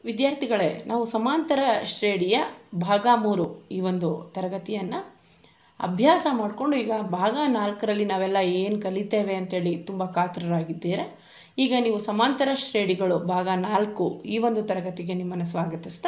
ವಿದ್ಯಾರ್ಥಿಗಳೇ ನಾವು ಸಮಾಂತರ ಶ್ರೇಣಿಯ ಭಾಗ ಮೂರು ಈ ಒಂದು ತರಗತಿಯನ್ನು ಅಭ್ಯಾಸ ಮಾಡಿಕೊಂಡು ಈಗ ಭಾಗ ನಾಲ್ಕರಲ್ಲಿ ನಾವೆಲ್ಲ ಏನು ಕಲಿತೇವೆ ಅಂತೇಳಿ ತುಂಬ ಕಾತರರಾಗಿದ್ದೀರಾ ಈಗ ನೀವು ಸಮಾಂತರ ಶ್ರೇಣಿಗಳು ಭಾಗ ನಾಲ್ಕು ಈ ಒಂದು ತರಗತಿಗೆ ನಿಮ್ಮನ್ನು ಸ್ವಾಗತಿಸ್ತಾ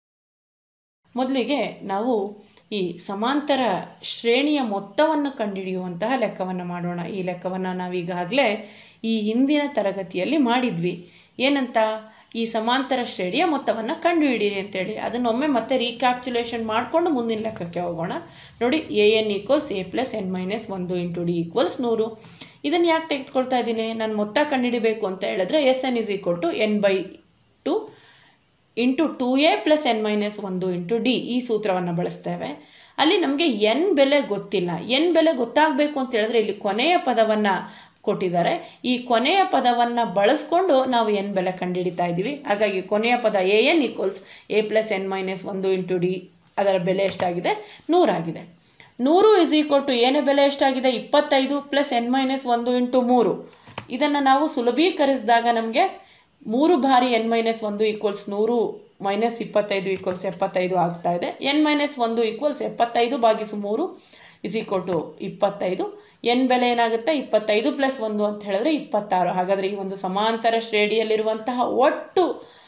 ಮೊದಲಿಗೆ ನಾವು ಈ ಸಮಾಂತರ ಶ್ರೇಣಿಯ ಮೊತ್ತವನ್ನು ಕಂಡುಹಿಡಿಯುವಂತಹ ಲೆಕ್ಕವನ್ನು ಮಾಡೋಣ ಈ ಲೆಕ್ಕವನ್ನು ನಾವೀಗಾಗಲೇ ಈ ಹಿಂದಿನ ತರಗತಿಯಲ್ಲಿ ಮಾಡಿದ್ವಿ ಏನಂತ ಈ ಸಮಾಂತರ ಶ್ರೇಣಿಯ ಮೊತ್ತವನ್ನು ಕಂಡುಹಿಡೀರಿ ಅಂತೇಳಿ ಅದನ್ನೊಮ್ಮೆ ಮತ್ತೆ ರೀಕ್ಯಾಪ್ಚುಲೇಷನ್ ಮಾಡಿಕೊಂಡು ಮುಂದಿನ ಲೆಕ್ಕಕ್ಕೆ ಹೋಗೋಣ ನೋಡಿ A N equals A plus N minus ಒಂದು ಇಂಟು ಡಿ ಈಕ್ವಲ್ಸ್ ನೂರು ಇದನ್ನು ಯಾಕೆ ತೆಗೆದುಕೊಳ್ತಾ ಇದ್ದೀನಿ ನಾನು ಮೊತ್ತ ಕಂಡುಹಿಡಿಬೇಕು ಅಂತ ಹೇಳಿದ್ರೆ S N is equal to N by two into two A plus N minus ಒಂದು ಇಂಟು ಡಿ ಈ ಸೂತ್ರವನ್ನು ಬಳಸ್ತೇವೆ ಅಲ್ಲಿ ನಮಗೆ ಎನ್ ಬೆಲೆ ಗೊತ್ತಿಲ್ಲ ಎನ್ ಬೆಲೆ ಗೊತ್ತಾಗಬೇಕು ಅಂತ ಹೇಳಿದ್ರೆ ಇಲ್ಲಿ ಕೊನೆಯ ಪದವನ್ನು ಕೊಟ್ಟಿದ್ದಾರೆ ಈ ಕೊನೆಯ ಪದವನ್ನು ಬಳಸ್ಕೊಂಡು ನಾವು ಎನ್ ಬೆಲೆ ಕಂಡುಹಿಡಿತಾ ಇದ್ದೀವಿ ಹಾಗಾಗಿ ಕೊನೆಯ ಪದ A N equals A plus N minus ಒಂದು ಇಂಟು ಡಿ ಅದರ ಬೆಲೆ ಎಷ್ಟಾಗಿದೆ ನೂರಾಗಿದೆ ನೂರು ಇಸ್ ಈಕ್ವಲ್ ಟು ಏನೇ ಬೆಲೆ ಎಷ್ಟಾಗಿದೆ ಇಪ್ಪತ್ತೈದು ಪ್ಲಸ್ ಎನ್ ಮೈನಸ್ ಒಂದು ಇಂಟು ಮೂರು ಇದನ್ನು ನಾವು ಸುಲಭೀಕರಿಸಿದಾಗ ನಮಗೆ ಮೂರು ಬಾರಿ ಎನ್ ಮೈನಸ್ ಒಂದು ಈಕ್ವಲ್ಸ್ ನೂರು ಮೈನಸ್ ಇಪ್ಪತ್ತೈದು ಈಕ್ವಲ್ಸ್ ಎಪ್ಪತ್ತೈದು ಆಗ್ತಾ ಇದೆ ಎನ್ ಮೈನಸ್ ಒಂದು ಈಕ್ವಲ್ಸ್ ಎಪ್ಪತ್ತೈದು ಭಾಗಿಸು ಮೂರು ಇಸ್ ಈಕ್ವಲ್ ಟು ಇಪ್ಪತ್ತೈದು ಎನ್ ಬೆಲೆ ಏನಾಗುತ್ತೆ ಇಪ್ಪತ್ತೈದು ಪ್ಲಸ್ ಒಂದು ಅಂತ ಹೇಳಿದ್ರೆ ಇಪ್ಪತ್ತಾರು ಹಾಗಾದರೆ ಈ ಒಂದು ಸಮಾಂತರ ಶ್ರೇಣಿಯಲ್ಲಿರುವಂತಹ ಒಟ್ಟು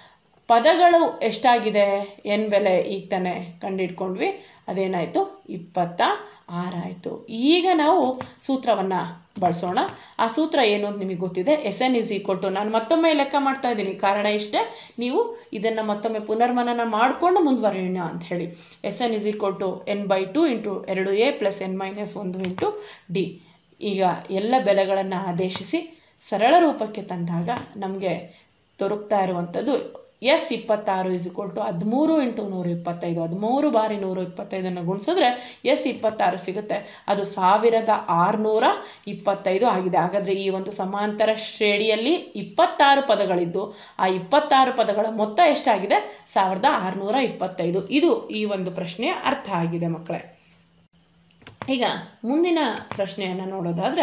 ಪದಗಳು ಎಷ್ಟಾಗಿದೆ ಎನ್ ಬೆಲೆ ಈಗ ತಾನೇ ಕಂಡಿಡ್ಕೊಂಡ್ವಿ ಅದೇನಾಯಿತು ಇಪ್ಪತ್ತ ಆರಾಯಿತು ಈಗ ನಾವು ಸೂತ್ರವನ್ನು ಬಳಸೋಣ ಆ ಸೂತ್ರ ಏನು ಅಂತ ನಿಮಗೆ ಗೊತ್ತಿದೆ S N is equal to ನಾನು ಮತ್ತೊಮ್ಮೆ ಲೆಕ್ಕ ಮಾಡ್ತಾ ಇದ್ದೀನಿ ಕಾರಣ ಇಷ್ಟೇ ನೀವು ಇದನ್ನು ಮತ್ತೊಮ್ಮೆ ಪುನರ್ಮನನ ಮಾಡಿಕೊಂಡು ಮುಂದುವರಿಯೋಣ ಅಂತ ಹೇಳಿ S N is equal to N by two into ಎರಡು ಎ ಪ್ಲಸ್ ಎನ್ ಮೈನಸ್ ಒಂದು ಇಂಟು ಡಿ ಈಗ ಎಲ್ಲ ಬೆಲೆಗಳನ್ನು ಆದೇಶಿಸಿ ಸರಳ ರೂಪಕ್ಕೆ ತಂದಾಗ ನಮಗೆ ದೊರಕ್ತಾ ಇರುವಂಥದ್ದು ಎಸ್ ಇಪ್ಪತ್ತಾರು ಇಸ್ ಇಕ್ವಲ್ ಟು ಹದಿಮೂರು ಇಂಟು ನೂರ ಇಪ್ಪತ್ತೈದು ಹದಿಮೂರು ಬಾರಿ ನೂರ ಇಪ್ಪತ್ತೈದನ್ನು ಗುಣಿಸಿದ್ರೆ ಎಸ್ ಇಪ್ಪತ್ತಾರು ಸಿಗುತ್ತೆ ಅದು ಸಾವಿರದ ಆರುನೂರ ಇಪ್ಪತ್ತೈದು ಆಗಿದೆ ಹಾಗಾದರೆ ಈ ಒಂದು ಸಮಾಂತರ ಶ್ರೇಣಿಯಲ್ಲಿ ಇಪ್ಪತ್ತಾರು ಪದಗಳಿದ್ದು ಆ ಇಪ್ಪತ್ತಾರು ಪದಗಳ ಮೊತ್ತ ಎಷ್ಟಾಗಿದೆ ಸಾವಿರದ ಆರುನೂರ ಇಪ್ಪತ್ತೈದು ಇದು ಈ ಒಂದು ಪ್ರಶ್ನೆಯ ಅರ್ಥ ಆಗಿದೆ ಮಕ್ಕಳೇ ಈಗ ಮುಂದಿನ ಪ್ರಶ್ನೆಯನ್ನು ನೋಡೋದಾದರೆ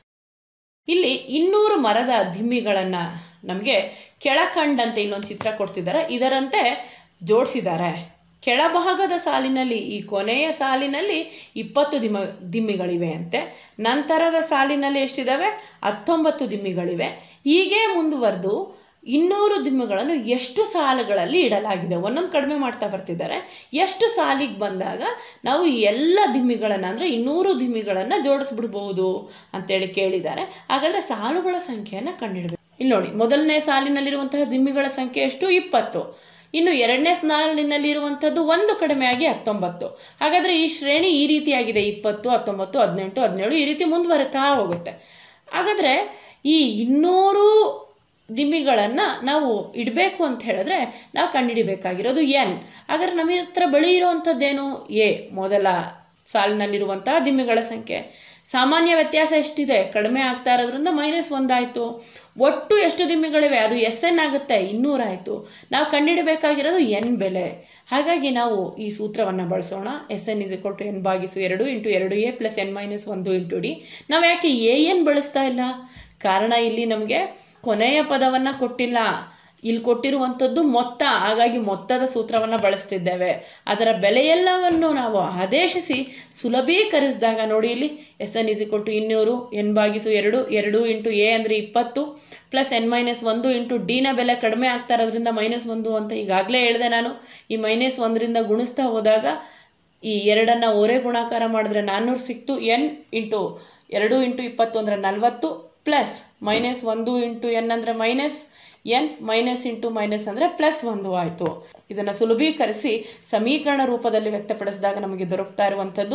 ಇಲ್ಲಿ ಇನ್ನೂರು ಮರದ ದಿಮ್ಮಿಗಳನ್ನು ನಮಗೆ ಕೆಳಕಂಡಂತೆ ಇಲ್ಲೊಂದು ಚಿತ್ರ ಕೊಡ್ತಿದ್ದಾರೆ ಇದರಂತೆ ಜೋಡಿಸಿದ್ದಾರೆ ಕೆಳಭಾಗದ ಸಾಲಿನಲ್ಲಿ ಈ ಕೊನೆಯ ಸಾಲಿನಲ್ಲಿ ಇಪ್ಪತ್ತು ದಿಮ್ಮ ದಿಮ್ಮಿಗಳಿವೆ ಅಂತೆ ನಂತರದ ಸಾಲಿನಲ್ಲಿ ಎಷ್ಟಿದ್ದಾವೆ ಹತ್ತೊಂಬತ್ತು ದಿಮ್ಮಿಗಳಿವೆ ಹೀಗೆ ಮುಂದುವರೆದು ಇನ್ನೂರು ದಿಮ್ಮಗಳನ್ನು ಎಷ್ಟು ಸಾಲುಗಳಲ್ಲಿ ಇಡಲಾಗಿದೆ ಒಂದೊಂದು ಕಡಿಮೆ ಮಾಡ್ತಾ ಬರ್ತಿದ್ದಾರೆ ಎಷ್ಟು ಸಾಲಿಗೆ ಬಂದಾಗ ನಾವು ಎಲ್ಲ ದಿಮ್ಮಿಗಳನ್ನು ಅಂದರೆ ಇನ್ನೂರು ದಿಮ್ಮಿಗಳನ್ನು ಜೋಡಿಸ್ಬಿಡ್ಬೋದು ಅಂತೇಳಿ ಕೇಳಿದ್ದಾರೆ ಹಾಗಾದರೆ ಸಾಲುಗಳ ಸಂಖ್ಯೆಯನ್ನು ಕಂಡುಹಿಡಬೇಕು ಇಲ್ಲಿ ನೋಡಿ ಮೊದಲನೇ ಸಾಲಿನಲ್ಲಿರುವಂತಹ ದಿಮ್ಮಿಗಳ ಸಂಖ್ಯೆ ಎಷ್ಟು ಇಪ್ಪತ್ತು ಇನ್ನು ಎರಡನೇ ಸಾಲಿನಲ್ಲಿರುವಂಥದ್ದು ಒಂದು ಕಡಿಮೆಯಾಗಿ ಹತ್ತೊಂಬತ್ತು ಹಾಗಾದರೆ ಈ ಶ್ರೇಣಿ ಈ ರೀತಿಯಾಗಿದೆ ಇಪ್ಪತ್ತು ಹತ್ತೊಂಬತ್ತು ಹದಿನೆಂಟು ಹದಿನೇಳು ಈ ರೀತಿ ಮುಂದುವರಿತಾ ಹೋಗುತ್ತೆ ಹಾಗಾದರೆ ಈ ಇನ್ನೂರು ದಿಮ್ಮಿಗಳನ್ನು ನಾವು ಇಡಬೇಕು ಅಂತ ಹೇಳಿದ್ರೆ ನಾವು ಕಂಡುಹಿಡಿಬೇಕಾಗಿರೋದು ಎನ್ ಹಾಗಾದ್ರೆ ನಮ್ಮ ಹತ್ರ ಬಳಿ ಇರುವಂಥದ್ದೇನು ಎ ಮೊದಲ ಸಾಲಿನಲ್ಲಿರುವಂತಹ ದಿಮ್ಮಿಗಳ ಸಂಖ್ಯೆ ಸಾಮಾನ್ಯ ವ್ಯತ್ಯಾಸ ಎಷ್ಟಿದೆ ಕಡಿಮೆ ಆಗ್ತಾ ಇರೋದ್ರಿಂದ ಮೈನಸ್ ಒಂದಾಯಿತು ಒಟ್ಟು ಎಷ್ಟು ದಿಮ್ಮಿಗಳಿವೆ ಅದು ಎಸ್ ಎನ್ ಆಗುತ್ತೆ ಇನ್ನೂರಾಯಿತು ನಾವು ಕಂಡುಹಿಡಬೇಕಾಗಿರೋದು ಎನ್ ಬೆಲೆ ಹಾಗಾಗಿ ನಾವು ಈ ಸೂತ್ರವನ್ನು ಬಳಸೋಣ S N is equal to N ಭಾಗಿಸು ಎರಡು ಇಂಟು ಎರಡು ಎ ಪ್ಲಸ್ ಎನ್ ಮೈನಸ್ ಒಂದು ಇಂಟು ಡಿ ನಾವು ಯಾಕೆ ಎ ಎನ್ ಬಳಸ್ತಾ ಇಲ್ಲ ಕಾರಣ ಇಲ್ಲಿ ನಮಗೆ ಕೊನೆಯ ಪದವನ್ನು ಕೊಟ್ಟಿಲ್ಲ ಇಲ್ಲಿ ಕೊಟ್ಟಿರುವಂಥದ್ದು ಮೊತ್ತ ಹಾಗಾಗಿ ಮೊತ್ತದ ಸೂತ್ರವನ್ನು ಬಳಸ್ತಿದ್ದೇವೆ ಅದರ ಬೆಲೆಯೆಲ್ಲವನ್ನು ನಾವು ಆದೇಶಿಸಿ ಸುಲಭೀಕರಿಸಿದಾಗ ನೋಡಿ ಇಲ್ಲಿ S N is equal to ಇನ್ನೂರು ಎನ್ ಭಾಗಿಸು ಎರಡು ಎರಡು ಇಂಟು ಎ ಅಂದರೆ ಇಪ್ಪತ್ತು ಪ್ಲಸ್ ಎನ್ ಮೈನಸ್ ಒಂದು ಇಂಟು ಡಿನ ಬೆಲೆ ಕಡಿಮೆ ಆಗ್ತಾ ಇರೋದ್ರಿಂದ ಮೈನಸ್ ಒಂದು ಅಂತ ಈಗಾಗಲೇ ಹೇಳಿದೆ ನಾನು ಈ ಮೈನಸ್ ಒಂದರಿಂದ ಗುಣಿಸ್ತಾ ಹೋದಾಗ ಈ ಎರಡನ್ನು ಒರೆ ಗುಣಾಕಾರ ಮಾಡಿದ್ರೆ ನಾನ್ನೂರು ಸಿಕ್ತು ಎನ್ ಇಂಟು ಎರಡು ಇಂಟು ಇಪ್ಪತ್ತು ಅಂದರೆ ನಲ್ವತ್ತು ಪ್ಲಸ್ ಮೈನಸ್ ಒಂದು ಇಂಟು ಎನ್ ಅಂದರೆ minus N minus into minus ಅಂದರೆ ಪ್ಲಸ್ ಒಂದು ಆಯಿತು ಇದನ್ನು ಸುಲಭೀಕರಿಸಿ ಸಮೀಕರಣ ರೂಪದಲ್ಲಿ ವ್ಯಕ್ತಪಡಿಸಿದಾಗ ನಮಗೆ ದೊರಕ್ತಾ ಇರುವಂಥದ್ದು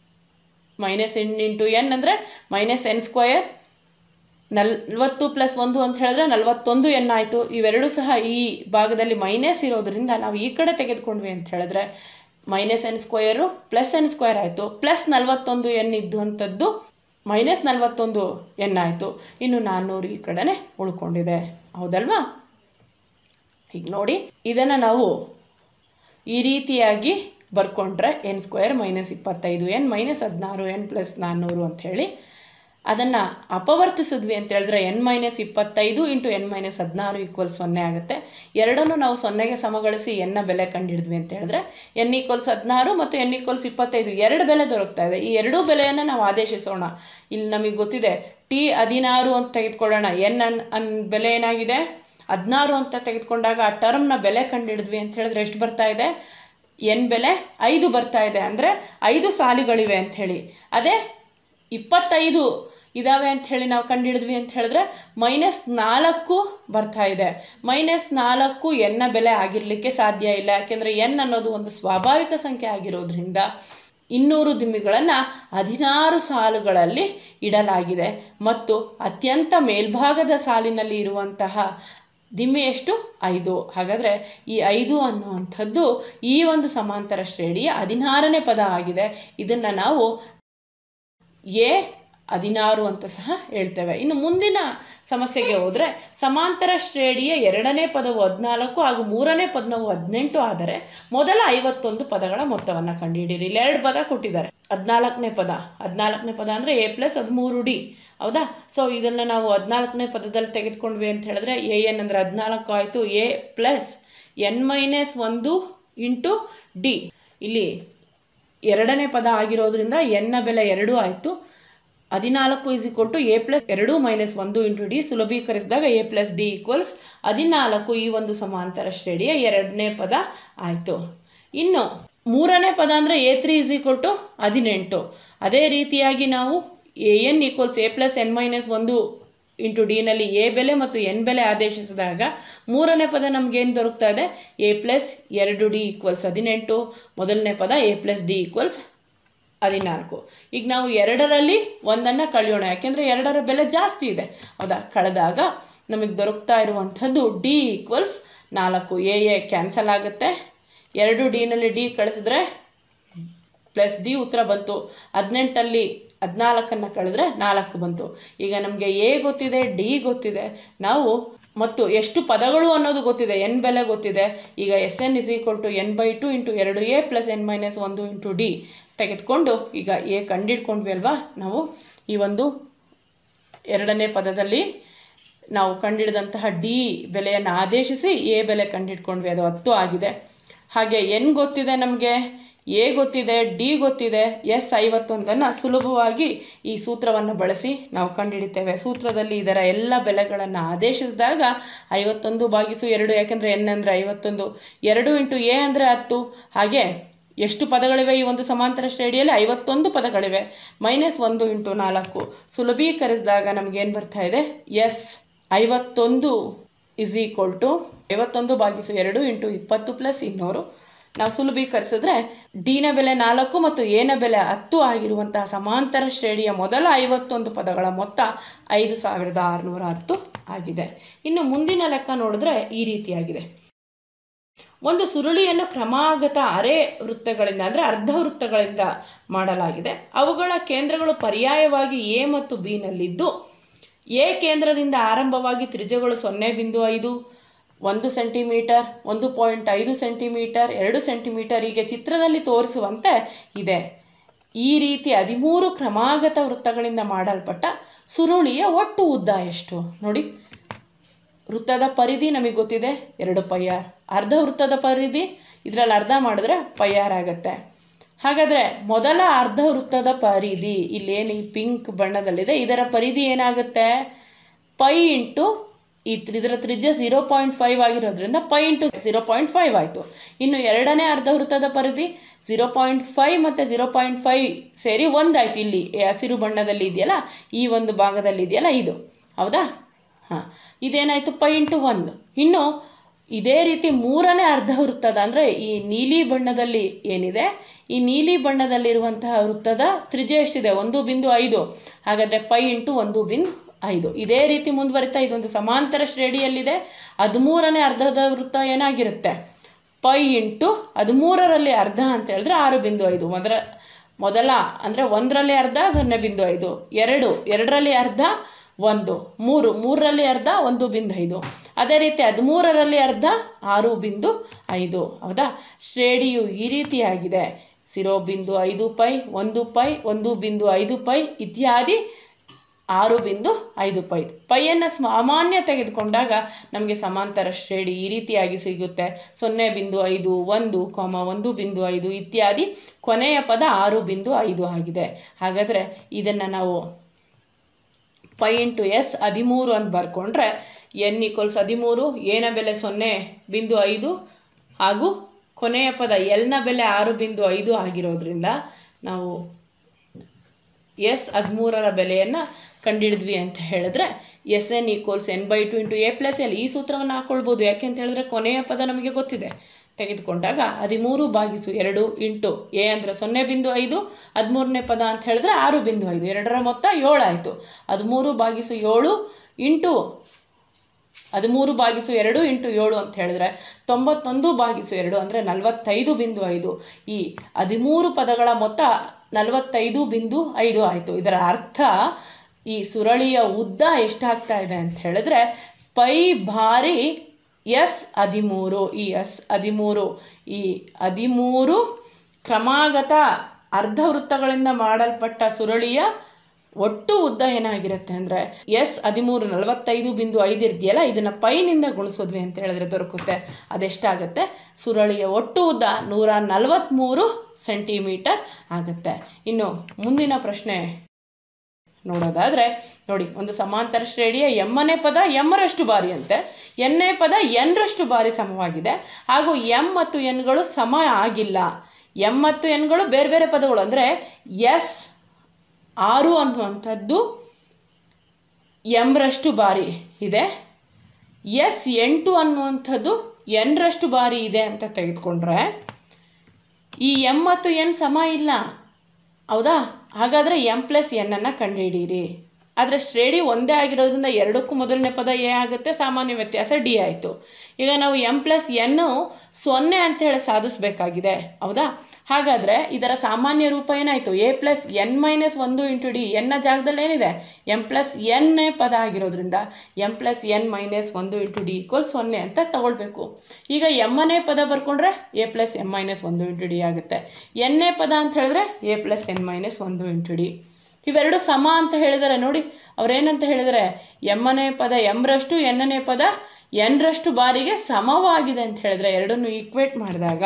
ಮೈನಸ್ ಎನ್ ಇಂಟು ಎನ್ ಅಂದರೆ ಮೈನಸ್ ಎನ್ ಸ್ಕ್ವಯರ್ ನಲ್ವತ್ತು ಪ್ಲಸ್ ಒಂದು ಅಂತ ಹೇಳಿದ್ರೆ ನಲ್ವತ್ತೊಂದು ಎನ್ ಆಯಿತು ಇವೆರಡೂ ಸಹ ಈ ಭಾಗದಲ್ಲಿ ಮೈನಸ್ ಇರೋದ್ರಿಂದ ನಾವು ಈ ಕಡೆ ತೆಗೆದುಕೊಂಡ್ವಿ ಅಂತ ಹೇಳಿದ್ರೆ minus N square plus N square ಆಯಿತು ಪ್ಲಸ್ ನಲ್ವತ್ತೊಂದು ಎನ್ ಇದ್ದಂಥದ್ದು ಮೈನಸ್ ನಲ್ವತ್ತೊಂದು ಎನ್ ಆಯಿತು ಇನ್ನು ನಾನ್ನೂರು ಈ ಕಡೆನೇ ಉಳ್ಕೊಂಡಿದೆ ಹೌದಲ್ವಾ ಈಗ ನೋಡಿ ಇದನ್ನು ನಾವು ಈ ರೀತಿಯಾಗಿ ಬರ್ಕೊಂಡ್ರೆ ಎನ್ ಸ್ಕ್ವೇರ್ ಮೈನಸ್ ಇಪ್ಪತ್ತೈದು ಎನ್ ಮೈನಸ್ ಹದಿನಾರು ಎನ್ ಪ್ಲಸ್ ನಾನ್ನೂರು ಅಂಥೇಳಿ ಅದನ್ನು ಅಪವರ್ತಿಸಿದ್ವಿ ಅಂತ ಹೇಳಿದ್ರೆ ಎನ್ ಮೈನಸ್ ಇಪ್ಪತ್ತೈದು ಇಂಟು ಎನ್ ಮೈನಸ್ ಹದಿನಾರು ಈಕ್ವಲ್ ಸೊನ್ನೆ ಆಗುತ್ತೆ ಎರಡನ್ನೂ ನಾವು ಸೊನ್ನೆಗೆ ಸಮಗೊಳಿಸಿ ಎನ್ನ ಬೆಲೆ ಕಂಡುಹಿಡಿದ್ವಿ ಅಂತ ಹೇಳಿದ್ರೆ ಎನ್ ಈಕ್ವಲ್ಸ್ ಹದಿನಾರು ಮತ್ತು ಎನ್ ಈಕ್ವಲ್ಸ್ ಇಪ್ಪತ್ತೈದು ಎರಡು ಬೆಲೆ ದೊರಕ್ತಾ ಇದೆ ಈ ಎರಡೂ ಬೆಲೆಯನ್ನು ನಾವು ಆದೇಶಿಸೋಣ ಇಲ್ಲಿ ನಮಗೆ ಗೊತ್ತಿದೆ ಟಿ ಹದಿನಾರು ಅಂತ ತೆಗೆದುಕೊಳ್ಳೋಣ ಎನ್ ಅನ್ ಅನ್ ಬೆಲೆ ಏನಾಗಿದೆ ಹದಿನಾರು ಅಂತ ತೆಗೆದುಕೊಂಡಾಗ ಆ ಟರ್ಮ್ನ ಬೆಲೆ ಕಂಡುಹಿಡಿದ್ವಿ ಅಂತ ಹೇಳಿದ್ರೆ ಎಷ್ಟು ಬರ್ತಾ ಇದೆ ಎನ್ ಬೆಲೆ ಐದು ಬರ್ತಾ ಇದೆ ಅಂದರೆ ಐದು ಸಾಲುಗಳಿವೆ ಅಂಥೇಳಿ ಅದೇ ಇಪ್ಪತ್ತೈದು ಇದ್ದಾವೆ ಅಂತ ಹೇಳಿ ನಾವು ಕಂಡುಹಿಡಿದ್ವಿ ಅಂತ ಹೇಳಿದ್ರೆ ಮೈನಸ್ ನಾಲ್ಕು ಬರ್ತಾ ಇದೆ ಮೈನಸ್ ನಾಲ್ಕು ಎನ್ನ ಬೆಲೆ ಆಗಿರಲಿಕ್ಕೆ ಸಾಧ್ಯ ಇಲ್ಲ ಯಾಕೆಂದರೆ ಎನ್ ಅನ್ನೋದು ಒಂದು ಸ್ವಾಭಾವಿಕ ಸಂಖ್ಯೆ ಆಗಿರೋದ್ರಿಂದ ಇನ್ನೂರು ದಿಮ್ಮಿಗಳನ್ನು ಹದಿನಾರು ಸಾಲುಗಳಲ್ಲಿ ಇಡಲಾಗಿದೆ ಮತ್ತು ಅತ್ಯಂತ ಮೇಲ್ಭಾಗದ ಸಾಲಿನಲ್ಲಿ ಇರುವಂತಹ ದಿಮ್ಮೆ ಎಷ್ಟು ಐದು ಹಾಗಾದರೆ ಈ ಐದು ಅನ್ನುವಂಥದ್ದು ಈ ಒಂದು ಸಮಾಂತರ ಶ್ರೇಣಿಯ ಹದಿನಾರನೇ ಪದ ಆಗಿದೆ ಇದನ್ನು ನಾವು ಎ ಹದಿನಾರು ಅಂತ ಸಹ ಹೇಳ್ತೇವೆ ಇನ್ನು ಮುಂದಿನ ಸಮಸ್ಯೆಗೆ ಹೋದರೆ ಸಮಾಂತರ ಶ್ರೇಣಿಯ ಎರಡನೇ ಪದವು ಹದಿನಾಲ್ಕು ಹಾಗೂ ಮೂರನೇ ಪದವು ಹದಿನೆಂಟು ಆದರೆ ಮೊದಲ ಐವತ್ತೊಂದು ಪದಗಳ ಮೊತ್ತವನ್ನು ಕಂಡುಹಿಡಿಯಿರಿ ಇಲ್ಲಿ ಎರಡು ಪದ ಕೊಟ್ಟಿದ್ದಾರೆ ಹದಿನಾಲ್ಕನೇ ಪದ ಹದಿನಾಲ್ಕನೇ ಪದ ಅಂದರೆ ಎ ಪ್ಲಸ್ ಹದಿಮೂರು ಡಿ ಹೌದಾ ಸೊ ಇದನ್ನು ನಾವು ಹದಿನಾಲ್ಕನೇ ಪದದಲ್ಲಿ ತೆಗೆದುಕೊಂಡ್ವಿ ಅಂತ ಹೇಳಿದ್ರೆ ಎ ಎನ್ ಅಂದರೆ ಹದಿನಾಲ್ಕು ಆಯಿತು ಎ ಪ್ಲಸ್ ಎನ್ ಮೈನಸ್ ಒಂದು ಇಂಟು ಡಿ ಇಲ್ಲಿ ಎರಡನೇ ಪದ ಆಗಿರೋದ್ರಿಂದ ಎನ್ನ ಬೆಲೆ ಎರಡು ಆಯಿತು ಹದಿನಾಲ್ಕು is equal to A plus ಎರಡು ಮೈನಸ್ ಒಂದು ಇಂಟು ಡಿ ಸುಲಭೀಕರಿಸಿದಾಗ ಎ ಪ್ಲಸ್ ಡಿ ಈಕ್ವಲ್ಸ್ ಹದಿನಾಲ್ಕು ಈ ಒಂದು ಸಮಾಂತರ ಶ್ರೇಣಿಯ ಎರಡನೇ ಪದ ಆಯಿತು ಇನ್ನು ಮೂರನೇ ಪದ ಅಂದರೆ A three is equal to ಹದಿನೆಂಟು ಅದೇ ರೀತಿಯಾಗಿ ನಾವು A N equals A plus N minus ಒಂದು ಇಂಟು ಡಿನಲ್ಲಿ ಎ ಬೆಲೆ ಮತ್ತು ಎನ್ ಬೆಲೆ ಆದೇಶಿಸಿದಾಗ ಮೂರನೇ ಪದ ನಮಗೇನು ದೊರಕ್ತಾ ಇದೆ ಎ ಪ್ಲಸ್ ಎರಡು ಡಿ ಈಕ್ವಲ್ಸ್ ಹದಿನೆಂಟು ಮೊದಲನೇ ಪದ ಎ ಪ್ಲಸ್ ಡಿ ಈಕ್ವಲ್ಸ್ ಹದಿನಾಲ್ಕು ಈಗ ನಾವು ಎರಡರಲ್ಲಿ ಒಂದನ್ನು ಕಳೆಯೋಣ ಯಾಕೆಂದರೆ ಎರಡರ ಬೆಲೆ ಜಾಸ್ತಿ ಇದೆ ಹೌದಾ ಕಳೆದಾಗ ನಮಗೆ ದೊರಕ್ತಾ ಇರುವಂಥದ್ದು ಡಿ ಈಕ್ವಲ್ಸ್ ನಾಲ್ಕು ಎ ಎ ಕ್ಯಾನ್ಸಲ್ ಆಗುತ್ತೆ ಎರಡು ಡಿನಲ್ಲಿ ಡಿ ಕಳಿಸಿದ್ರೆ ಪ್ಲಸ್ ಡಿ ಉತ್ತರ ಬಂತು ಹದಿನೆಂಟಲ್ಲಿ ಹದಿನಾಲ್ಕನ್ನು ಕಳೆದ್ರೆ ನಾಲ್ಕು ಬಂತು ಈಗ ನಮಗೆ ಎ ಗೊತ್ತಿದೆ ಡಿ ಗೊತ್ತಿದೆ ನಾವು ಮತ್ತು ಎಷ್ಟು ಪದಗಳು ಅನ್ನೋದು ಗೊತ್ತಿದೆ ಎನ್ ಬೆಲೆ ಗೊತ್ತಿದೆ ಈಗ S N is equal to N by two into ಎರಡು ಎ ಪ್ಲಸ್ ಎನ್ ಮೈನಸ್ ಒಂದು ಇಂಟು ಡಿ ತೆಗೆದುಕೊಂಡು ಈಗ ಎ ಕಂಡಿಡ್ಕೊಂಡ್ವಿ ಅಲ್ವಾ ನಾವು ಈ ಒಂದು ಎರಡನೇ ಪದದಲ್ಲಿ ನಾವು ಕಂಡಿಡಿದಂತಹ ಡಿ ಬೆಲೆಯನ್ನು ಆದೇಶಿಸಿ ಎ ಬೆಲೆ ಕಂಡಿಡ್ಕೊಂಡ್ವಿ ಅದು ಹತ್ತು ಆಗಿದೆ ಹಾಗೆ ಎನ್ ಗೊತ್ತಿದೆ ನಮಗೆ ಎ ಗೊತ್ತಿದೆ ಡಿ ಗೊತ್ತಿದೆ ಎಸ್ ಐವತ್ತೊಂದನ್ನು ಸುಲಭವಾಗಿ ಈ ಸೂತ್ರವನ್ನು ಬಳಸಿ ನಾವು ಕಂಡುಹಿಡಿತೇವೆ ಸೂತ್ರದಲ್ಲಿ ಇದರ ಎಲ್ಲ ಬೆಲೆಗಳನ್ನು ಆದೇಶಿಸಿದಾಗ ಐವತ್ತೊಂದು ಭಾಗಿಸು ಎರಡು ಯಾಕೆಂದರೆ ಎನ್ ಅಂದರೆ ಐವತ್ತೊಂದು ಎರಡು ಇಂಟು ಎ ಅಂದರೆ ಹತ್ತು ಹಾಗೆ ಎಷ್ಟು ಪದಗಳಿವೆ ಈ ಒಂದು ಸಮಾಂತರ ಶ್ರೇಣಿಯಲ್ಲಿ ಐವತ್ತೊಂದು ಪದಗಳಿವೆ ಮೈನಸ್ ಒಂದು ಇಂಟು ನಾಲ್ಕು ಸುಲಭೀಕರಿಸಿದಾಗ ನಮಗೇನು ಬರ್ತಾ ಇದೆ ಎಸ್ ಐವತ್ತೊಂದು ಇಸ್ ಈಕ್ವಲ್ ಟು ಐವತ್ತೊಂದು ಭಾಗಿಸು ಎರಡು ಇಂಟು ಇಪ್ಪತ್ತು ಪ್ಲಸ್ ಇನ್ನೂರು ನಾವು ಸುಲಭೀಕರಿಸಿದ್ರೆ ಡಿನ ಬೆಲೆ ನಾಲ್ಕು ಮತ್ತು ಎನ ಬೆಲೆ ಹತ್ತು ಆಗಿರುವಂತಹ ಸಮಾಂತರ ಶ್ರೇಣಿಯ ಮೊದಲ ಐವತ್ತೊಂದು ಪದಗಳ ಮೊತ್ತ ಐದು ಸಾವಿರದ ಆರುನೂರ ಹತ್ತು ಆಗಿದೆ ಇನ್ನು ಮುಂದಿನ ಲೆಕ್ಕ ನೋಡಿದ್ರೆ ಈ ರೀತಿಯಾಗಿದೆ ಒಂದು ಸುರುಳಿಯನ್ನು ಕ್ರಮಾಗತ ಅರೆ ವೃತ್ತಗಳಿಂದ ಅಂದರೆ ಅರ್ಧ ವೃತ್ತಗಳಿಂದ ಮಾಡಲಾಗಿದೆ ಅವುಗಳ ಕೇಂದ್ರಗಳು ಪರ್ಯಾಯವಾಗಿ ಎ ಮತ್ತು ಬಿನಲ್ಲಿದ್ದು ಎ ಕೇಂದ್ರದಿಂದ ಆರಂಭವಾಗಿ ತ್ರಿಜ್ಯಗಳು ಸೊನ್ನೆ ಬಿಂದು ಐದು ಒಂದು ಸೆಂಟಿಮೀಟರ್ ಒಂದು ಪಾಯಿಂಟ್ ಐದು ಸೆಂಟಿಮೀಟರ್ ಎರಡು ಸೆಂಟಿಮೀಟರ್ ಹೀಗೆ ಚಿತ್ರದಲ್ಲಿ ತೋರಿಸುವಂತೆ ಇದೆ ಈ ರೀತಿ ಹದಿಮೂರು ಕ್ರಮಾಗತ ವೃತ್ತಗಳಿಂದ ಮಾಡಲ್ಪಟ್ಟ ಸುರುಳಿಯ ಒಟ್ಟು ಉದ್ದ ಎಷ್ಟು ನೋಡಿ ವೃತ್ತದ ಪರಿಧಿ ನಮಗೆ ಗೊತ್ತಿದೆ ಎರಡು ಪೈ ಆರ್ ಅರ್ಧ ವೃತ್ತದ ಪರಿಧಿ ಇದರಲ್ಲಿ ಅರ್ಧ ಮಾಡಿದ್ರೆ ಪೈ ಆರ್ ಆಗುತ್ತೆ ಹಾಗಾದರೆ ಮೊದಲ ಅರ್ಧ ವೃತ್ತದ ಪರಿಧಿ ಇಲ್ಲೇನು ಈ ಪಿಂಕ್ ಬಣ್ಣದಲ್ಲಿದೆ ಇದರ ಪರಿಧಿ ಏನಾಗುತ್ತೆ ಪೈ ಇಂಟು ಈ ಇದರ ತ್ರಿಜ್ಯ ಝೀರೋ ಪಾಯಿಂಟ್ ಫೈವ್ ಆಗಿರೋದ್ರಿಂದ pi into zero point five ಆಯಿತು ಇನ್ನು ಎರಡನೇ ಅರ್ಧ ವೃತ್ತದ ಪರಿಧಿ ಝೀರೋ ಪಾಯಿಂಟ್ ಫೈವ್ ಮತ್ತು ಝೀರೋ ಪಾಯಿಂಟ್ ಫೈವ್ ಸೇರಿ ಒಂದಾಯ್ತು ಇಲ್ಲಿ ಈ ಹಸಿರು ಬಣ್ಣದಲ್ಲಿ ಇದೆಯಲ್ಲ ಈ ಒಂದು ಭಾಗದಲ್ಲಿ ಇದೆಯಲ್ಲ ಇದು ಹೌದಾ ಹಾಂ ಇದೇನಾಯಿತು ಪೈ ಇಂಟು ಒಂದು ಇನ್ನು ಇದೇ ರೀತಿ ಮೂರನೇ ಅರ್ಧ ವೃತ್ತದ ಅಂದರೆ ಈ ನೀಲಿ ಬಣ್ಣದಲ್ಲಿ ಏನಿದೆ ಈ ನೀಲಿ ಬಣ್ಣದಲ್ಲಿರುವಂತಹ ವೃತ್ತದ ತ್ರಿಜ್ಯ ಎಷ್ಟಿದೆ ಒಂದು ಬಿಂದು ಐದು ಹಾಗಾದರೆ ಪೈ ಇಂಟು ಒಂದು ಬಿಂದು ಐದು ಇದೇ ರೀತಿ ಮುಂದುವರಿತಾ ಇದೊಂದು ಸಮಾಂತರ ಶ್ರೇಣಿಯಲ್ಲಿದೆ ಹದಿಮೂರನೇ ಅರ್ಧದ ವೃತ್ತ ಏನಾಗಿರುತ್ತೆ ಪೈ ಇಂಟು ಹದಿಮೂರರಲ್ಲಿ ಅರ್ಧ ಅಂತ ಹೇಳಿದ್ರೆ ಆರು ಬಿಂದು ಐದು ಮೊದಲ ಮೊದಲ ಅಂದರೆ ಒಂದರಲ್ಲಿ ಅರ್ಧ ಸೊನ್ನೆ ಬಿಂದು ಐದು ಎರಡು ಎರಡರಲ್ಲಿ ಅರ್ಧ ಒಂದು ಮೂರು ಮೂರರಲ್ಲಿ ಅರ್ಧ ಒಂದು ಬಿಂದು ಐದು ಅದೇ ರೀತಿ ಹದಿಮೂರರಲ್ಲಿ ಅರ್ಧ ಆರು ಬಿಂದು ಐದು ಹೌದಾ ಶ್ರೇಣಿಯು ಈ ರೀತಿಯಾಗಿದೆ ಸಿರೋ ಬಿಂದು ಐದು ಪೈ ಒಂದು ಪೈ ಒಂದು ಬಿಂದು ಐದು ಪೈ ಇತ್ಯಾದಿ ಆರು ಬಿಂದು ಐದು ಪೈ ಪೈಯನ್ನು ಸಾಮಾನ್ಯ ತೆಗೆದುಕೊಂಡಾಗ ನಮಗೆ ಸಮಾಂತರ ಶ್ರೇಣಿ ಈ ರೀತಿಯಾಗಿ ಸಿಗುತ್ತೆ ಸೊನ್ನೆ ಬಿಂದು ಐದು ಒಂದು ಕಾಮ ಒಂದು ಬಿಂದು ಐದು ಇತ್ಯಾದಿ ಕೊನೆಯ ಪದ ಆರು ಬಿಂದು ಐದು ಆಗಿದೆ ಹಾಗಾದರೆ ಇದನ್ನು ನಾವು ಪೈ ಇಂಟು ಎಸ್ ಹದಿಮೂರು ಅಂತ ಬರ್ಕೊಂಡ್ರೆ ಎನ್ ಈಕ್ವಲ್ಸ್ ಹದಿಮೂರು ಏನ ಬೆಲೆ ಸೊನ್ನೆ ಬಿಂದು ಐದು ಹಾಗೂ ಕೊನೆಯ ಪದ ಎಲ್ನ ಬೆಲೆ ಆರು ಬಿಂದು ಐದು ಆಗಿರೋದ್ರಿಂದ ನಾವು ಎಸ್ ಹದಿಮೂರರ ಬೆಲೆಯನ್ನು ಕಂಡಿಡಿದ್ವಿ ಅಂತ ಹೇಳಿದ್ರೆ S N equals N by two into A plus L ಈ ಸೂತ್ರವನ್ನು ಹಾಕ್ಕೊಳ್ಬೋದು ಯಾಕೆ ಅಂತ ಹೇಳಿದ್ರೆ ಕೊನೆಯ ಪದ ನಮಗೆ ಗೊತ್ತಿದೆ ತೆಗೆದುಕೊಂಡಾಗ ಹದಿಮೂರು ಬಾಗಿಸು ಎರಡು ಇಂಟು ಎ ಅಂದರೆ ಸೊನ್ನೆ ಬಿಂದು ಐದು ಹದಿಮೂರನೇ ಪದ ಅಂತ ಹೇಳಿದ್ರೆ ಆರು ಬಿಂದು ಐದು ಎರಡರ ಮೊತ್ತ ಏಳು ಆಯಿತು ಹದಿಮೂರು ಬಾಗಿಸು ಏಳು ಇಂಟು ಹದಿಮೂರು ಬಾಗಿಸು ಎರಡು ಇಂಟು ಏಳು ಅಂತ ಹೇಳಿದ್ರೆ ತೊಂಬತ್ತೊಂದು ಬಾಗಿಸು ಎರಡು ಅಂದರೆ ನಲವತ್ತೈದು ಬಿಂದು ಐದು ಈ ಹದಿಮೂರು ಪದಗಳ ಮೊತ್ತ ನಲವತ್ತೈದು ಬಿಂದು ಐದು ಆಯಿತು ಇದರ ಅರ್ಥ ಈ ಸುರಳಿಯ ಉದ್ದ ಎಷ್ಟಾಗ್ತಾ ಇದೆ ಅಂತ ಹೇಳಿದ್ರೆ ಪೈ ಬಾರಿ ಎಸ್ ಹದಿಮೂರು ಈ ಎಸ್ ಹದಿಮೂರು ಈ ಹದಿಮೂರು ಕ್ರಮಾಗತ ಅರ್ಧವೃತ್ತಗಳಿಂದ ಮಾಡಲ್ಪಟ್ಟ ಸುರಳಿಯ ಒಟ್ಟು ಉದ್ದ ಏನಾಗಿರುತ್ತೆ ಅಂದರೆ ಎಸ್ ಹದಿಮೂರು ನಲವತ್ತೈದು ಬಿಂದು ಐದು ಇದೆಯಲ್ಲ ಇದನ್ನು ಪೈನಿಂದ ಗುಣಿಸಿದ್ವಿ ಅಂತ ಹೇಳಿದ್ರೆ ದೊರಕುತ್ತೆ ಅದೆಷ್ಟಾಗುತ್ತೆ ಸುರಳಿಯ ಒಟ್ಟು ಉದ್ದ ನೂರ ನಲವತ್ತ್ಮೂರು ಸೆಂಟಿಮೀಟರ್ ಆಗುತ್ತೆ ಇನ್ನು ಮುಂದಿನ ಪ್ರಶ್ನೆ ನೋಡೋದಾದರೆ ನೋಡಿ ಒಂದು ಸಮಾಂತರ ಶ್ರೇಣಿಯ ಎಮ್ಮನೇ ಪದ ಎಮ್ಮರಷ್ಟು ಬಾರಿ ಅಂತೆ ಎನ್ನೇ ಪದ ಎನ್ರಷ್ಟು ಬಾರಿ ಸಮವಾಗಿದೆ ಹಾಗೂ ಎಮ್ ಮತ್ತು ಎನ್ಗಳು ಸಮ ಆಗಿಲ್ಲ ಎಮ್ ಮತ್ತು ಎನ್ಗಳು ಬೇರೆ ಬೇರೆ ಪದಗಳು ಅಂದರೆ ಎಸ್ ಆರು ಅನ್ನುವಂಥದ್ದು ಎಂರಷ್ಟು ಬಾರಿ ಇದೆ ಎಸ್ ಎಂಟು ಅನ್ನುವಂಥದ್ದು ಎನ್ರಷ್ಟು ಬಾರಿ ಇದೆ ಅಂತ ತೆಗೆದುಕೊಂಡ್ರೆ ಈ ಎಮ್ ಮತ್ತು ಎನ್ ಸಮ ಇಲ್ಲ ಹೌದಾ ಹಾಗಾದರೆ ಎಮ್ ಪ್ಲಸ್ ಎನ್ನನ್ನು ಕಂಡುಹಿಡೀರಿ ಆದರೆ ಶ್ರೇಣಿ ಒಂದೇ ಆಗಿರೋದ್ರಿಂದ ಎರಡಕ್ಕೂ ಮೊದಲನೇ ಪದ ಎ ಆಗುತ್ತೆ ಸಾಮಾನ್ಯ ವ್ಯತ್ಯಾಸ ಡಿ ಆಯಿತು ಈಗ ನಾವು ಎಮ್ ಪ್ಲಸ್ ಎನ್ನು ಸೊನ್ನೆ ಅಂತ ಹೇಳಿ ಸಾಧಿಸಬೇಕಾಗಿದೆ ಹೌದಾ ಹಾಗಾದರೆ ಇದರ ಸಾಮಾನ್ಯ ರೂಪ ಏನಾಯಿತು ಎ ಪ್ಲಸ್ ಎನ್ ಮೈನಸ್ ಒಂದು ಇಂಟು ಡಿ ಎನ್ನ ಜಾಗದಲ್ಲಿ ಏನಿದೆ ಎಮ್ ಪ್ಲಸ್ ಎನ್ನೇ ಪದ ಆಗಿರೋದ್ರಿಂದ ಎಮ್ ಪ್ಲಸ್ ಎನ್ ಮೈನಸ್ ಒಂದು ಇಂಟು ಡಿ ಈಕ್ವಲ್ ಸೊನ್ನೆ ಅಂತ ತಗೊಳ್ಬೇಕು ಈಗ ಎಮ್ಮನೇ ಪದ ಬರ್ಕೊಂಡ್ರೆ ಎ ಪ್ಲಸ್ ಎಮ್ ಮೈನಸ್ ಒಂದು ಇಂಟು ಡಿ ಆಗುತ್ತೆ ಎನ್ನೇ ಪದ ಅಂತ ಹೇಳಿದ್ರೆ ಎ ಪ್ಲಸ್ ಎನ್ ಮೈನಸ್ ಒಂದು ಇಂಟು ಡಿ ಇವೆರಡು ಸಮ ಅಂತ ಹೇಳಿದರೆ ನೋಡಿ ಅವ್ರೇನಂತ ಹೇಳಿದರೆ ಎಮ್ಮನೇ ಪದ ಎಮ್ರಷ್ಟು ಎನ್ನನೇ ಪದ ಎನ್ರಷ್ಟು ಬಾರಿಗೆ ಸಮವಾಗಿದೆ ಅಂತ ಹೇಳಿದ್ರೆ ಎರಡನ್ನು ಈಕ್ವೇಟ್ ಮಾಡಿದಾಗ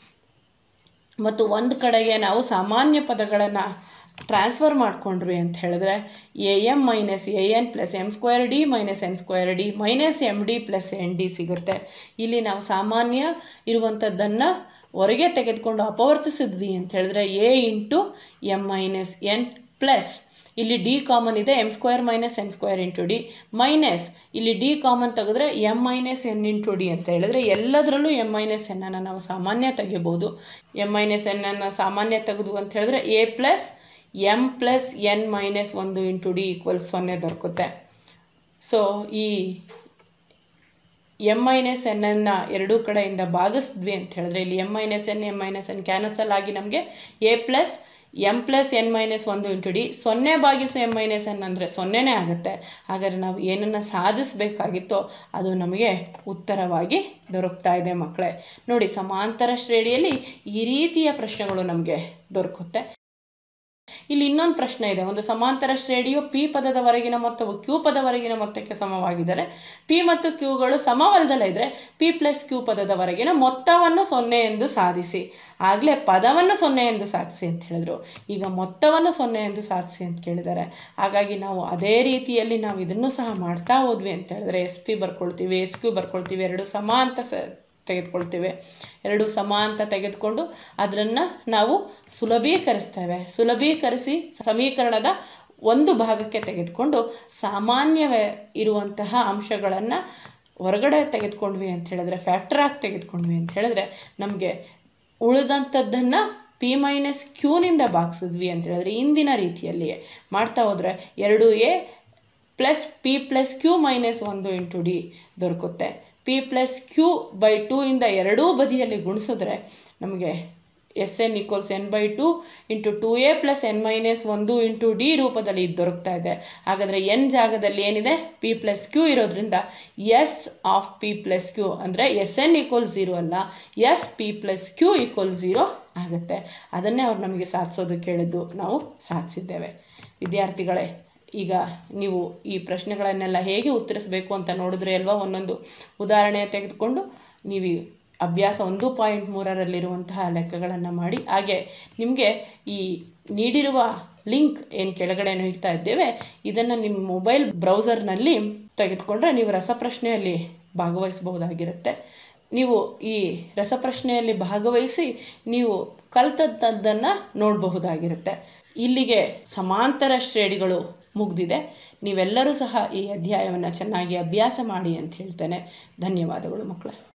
ಮತ್ತು ಒಂದು ಕಡೆಗೆ ನಾವು ಸಾಮಾನ್ಯ ಪದಗಳನ್ನು ಟ್ರಾನ್ಸ್ಫರ್ ಮಾಡಿಕೊಂಡ್ರಿ ಅಂತ ಹೇಳಿದ್ರೆ A M minus A N plus M square D minus N square D minus M D plus N D ಸಿಗುತ್ತೆ ಇಲ್ಲಿ ನಾವು ಸಾಮಾನ್ಯ ಇರುವಂಥದ್ದನ್ನು ಹೊರಗೆ ತೆಗೆದುಕೊಂಡು ಅಪವರ್ತಿಸಿದ್ವಿ ಅಂತ ಹೇಳಿದ್ರೆ A into M minus N plus ಇಲ್ಲಿ ಡಿ ಕಾಮನ್ ಇದೆ M square minus N square into D minus ಇಲ್ಲಿ ಡಿ ಕಾಮನ್ ತೆಗೆದ್ರೆ M minus N into D ಅಂತ ಹೇಳಿದ್ರೆ ಎಲ್ಲದರಲ್ಲೂ ಎಮ್ ಮೈನಸ್ ಎನ್ನನ್ನು ನಾವು ಸಾಮಾನ್ಯ ತೆಗಿಬೋದು ಎಮ್ ಮೈನಸ್ ಎನ್ನನ್ನು ಸಾಮಾನ್ಯ ತೆಗೆದು ಅಂತ ಹೇಳಿದ್ರೆ A plus M plus N minus ಒಂದು ಇಂಟು ಡಿ ಈಕ್ವಲ್ ಸೊನ್ನೆ ದೊರಕುತ್ತೆ ಸೊ ಈ ಎಮ್ ಮೈನಸ್ ಎನ್ನನ್ನು ಎರಡೂ ಕಡೆಯಿಂದ ಭಾಗಿಸಿದ್ವಿ ಅಂತ ಹೇಳಿದ್ರೆ ಇಲ್ಲಿ M minus N M minus N cancel ಆಗಿ ನಮಗೆ A plus M plus N minus ಒಂದು ಇಂಟು ಡಿ ಸೊನ್ನೆ ಭಾಗಿಸು ಎಮ್ ಮೈನಸ್ ಎನ್ ಅಂದರೆ ಸೊನ್ನೆನೇ ಆಗುತ್ತೆ ಹಾಗಾದರೆ ನಾವು ಏನನ್ನು ಸಾಧಿಸಬೇಕಾಗಿತ್ತೋ ಅದು ನಮಗೆ ಉತ್ತರವಾಗಿ ದೊರಕ್ತಾ ಇದೆ ಮಕ್ಕಳೇ ನೋಡಿ ಸಮಾಂತರ ಶ್ರೇಣಿಯಲ್ಲಿ ಈ ರೀತಿಯ ಪ್ರಶ್ನೆಗಳು ನಮಗೆ ದೊರಕುತ್ತೆ ಇಲ್ಲಿ ಇನ್ನೊಂದು ಪ್ರಶ್ನೆ ಇದೆ ಒಂದು ಸಮಾಂತರ ಶ್ರೇಣಿಯು ಪಿ ಪದದವರೆಗಿನ ಮೊತ್ತವು ಕ್ಯೂ ಪದವರೆಗಿನ ಮೊತ್ತಕ್ಕೆ ಸಮವಾಗಿದ್ದರೆ ಪಿ ಮತ್ತು ಕ್ಯೂಗಳು ಸಮವಲ್ಲದಲ್ಲೇ ಇದ್ದರೆ ಪಿ ಪ್ಲಸ್ ಕ್ಯೂ ಪದದವರೆಗಿನ ಮೊತ್ತವನ್ನು ಸೊನ್ನೆ ಎಂದು ಸಾಧಿಸಿ ಆಗಲೇ ಪದವನ್ನು ಸೊನ್ನೆ ಎಂದು ಸಾಧಿಸಿ ಅಂತ ಹೇಳಿದ್ರು ಈಗ ಮೊತ್ತವನ್ನು ಸೊನ್ನೆ ಎಂದು ಸಾಧಿಸಿ ಅಂತ ಕೇಳಿದ್ದಾರೆ ಹಾಗಾಗಿ ನಾವು ಅದೇ ರೀತಿಯಲ್ಲಿ ನಾವು ಇದನ್ನು ಸಹ ಮಾಡ್ತಾ ಹೋದ್ವಿ ಅಂತ ಹೇಳಿದ್ರೆ ಎಸ್ ಪಿ ಬರ್ಕೊಳ್ತೀವಿ ಎಸ್ ಕ್ಯೂ ಬರ್ಕೊಳ್ತೀವಿ ಎರಡು ಸಮ ಅಂತ ಸ ತೆಗೆದುಕೊಳ್ತೇವೆ ಎರಡು ಸಮ ಅಂತ ತೆಗೆದುಕೊಂಡು ಅದನ್ನು ನಾವು ಸುಲಭೀಕರಿಸ್ತೇವೆ ಸುಲಭೀಕರಿಸಿ ಸಮೀಕರಣದ ಒಂದು ಭಾಗಕ್ಕೆ ತೆಗೆದುಕೊಂಡು ಸಾಮಾನ್ಯವೇ ಇರುವಂತಹ ಅಂಶಗಳನ್ನು ಹೊರಗಡೆ ತೆಗೆದುಕೊಂಡ್ವಿ ಅಂತ ಹೇಳಿದ್ರೆ ಫ್ಯಾಕ್ಟರ್ ಆಗಿ ತೆಗೆದುಕೊಂಡ್ವಿ ಅಂತ ಹೇಳಿದ್ರೆ ನಮಗೆ ಉಳಿದಂಥದ್ದನ್ನು ಪಿ ಮೈನಸ್ ಕ್ಯೂನಿಂದ ಭಾಗಿಸಿದ್ವಿ ಅಂತ ಹೇಳಿದ್ರೆ ಇಂದಿನ ರೀತಿಯಲ್ಲಿಯೇ ಮಾಡ್ತಾ ಹೋದರೆ ಎರಡು A plus P plus Q minus ಒಂದು ಇಂಟು ಡಿ ದೊರಕುತ್ತೆ P plus Q by two ಇಂದ ಎರಡೂ ಬದಿಯಲ್ಲಿ ಗುಣಿಸಿದ್ರೆ ನಮಗೆ S N equals N by two into two A plus N minus ಒಂದು ಇಂಟು ಡಿ ರೂಪದಲ್ಲಿ ಇದು ದೊರಕ್ತಾ ಇದೆ ಹಾಗಾದರೆ ಎನ್ ಜಾಗದಲ್ಲಿ ಏನಿದೆ ಪಿ ಪ್ಲಸ್ ಕ್ಯೂ ಇರೋದ್ರಿಂದ S of P plus Q ಅಂದರೆ ಎಸ್ ಎನ್ ಈಕ್ವಲ್ ಝೀರೋ ಅಲ್ಲ S P plus Q equal zero ಆಗುತ್ತೆ ಅದನ್ನೇ ಅವ್ರು ನಮಗೆ ಸಾಧಿಸೋದು ಕೇಳಿದ್ದು ನಾವು ಸಾಧಿಸಿದ್ದೇವೆ ವಿದ್ಯಾರ್ಥಿಗಳೇ ಈಗ ನೀವು ಈ ಪ್ರಶ್ನೆಗಳನ್ನೆಲ್ಲ ಹೇಗೆ ಉತ್ತರಿಸಬೇಕು ಅಂತ ನೋಡಿದ್ರೆ ಅಲ್ವಾ ಒಂದೊಂದು ಉದಾಹರಣೆ ತೆಗೆದುಕೊಂಡು ನೀವು ಈ ಅಭ್ಯಾಸ ಒಂದು ಪಾಯಿಂಟ್ ಮೂರರಲ್ಲಿರುವಂತಹ ಲೆಕ್ಕಗಳನ್ನು ಮಾಡಿ ಹಾಗೆ ನಿಮಗೆ ಈ ನೀಡಿರುವ ಲಿಂಕ್ ಏನು ಕೆಳಗಡೆ ನೀಡ್ತಾ ಇದ್ದೇವೆ ಇದನ್ನು ನಿಮ್ಮ ಮೊಬೈಲ್ ಬ್ರೌಸರ್ನಲ್ಲಿ ತೆಗೆದುಕೊಂಡ್ರೆ ನೀವು ರಸಪ್ರಶ್ನೆಯಲ್ಲಿ ಭಾಗವಹಿಸಬಹುದಾಗಿರುತ್ತೆ ನೀವು ಈ ರಸಪ್ರಶ್ನೆಯಲ್ಲಿ ಭಾಗವಹಿಸಿ ನೀವು ಕಲ್ತದ್ದನ್ನು ನೋಡಬಹುದಾಗಿರುತ್ತೆ ಇಲ್ಲಿಗೆ ಸಮಾಂತರ ಶ್ರೇಣಿಗಳು ಮುಗಿದಿದೆ ನೀವೆಲ್ಲರೂ ಸಹ ಈ ಅಧ್ಯಾಯವನ್ನು ಚೆನ್ನಾಗಿ ಅಭ್ಯಾಸ ಮಾಡಿ ಅಂತ ಹೇಳ್ತೇನೆ ಧನ್ಯವಾದಗಳು ಮಕ್ಕಳೇ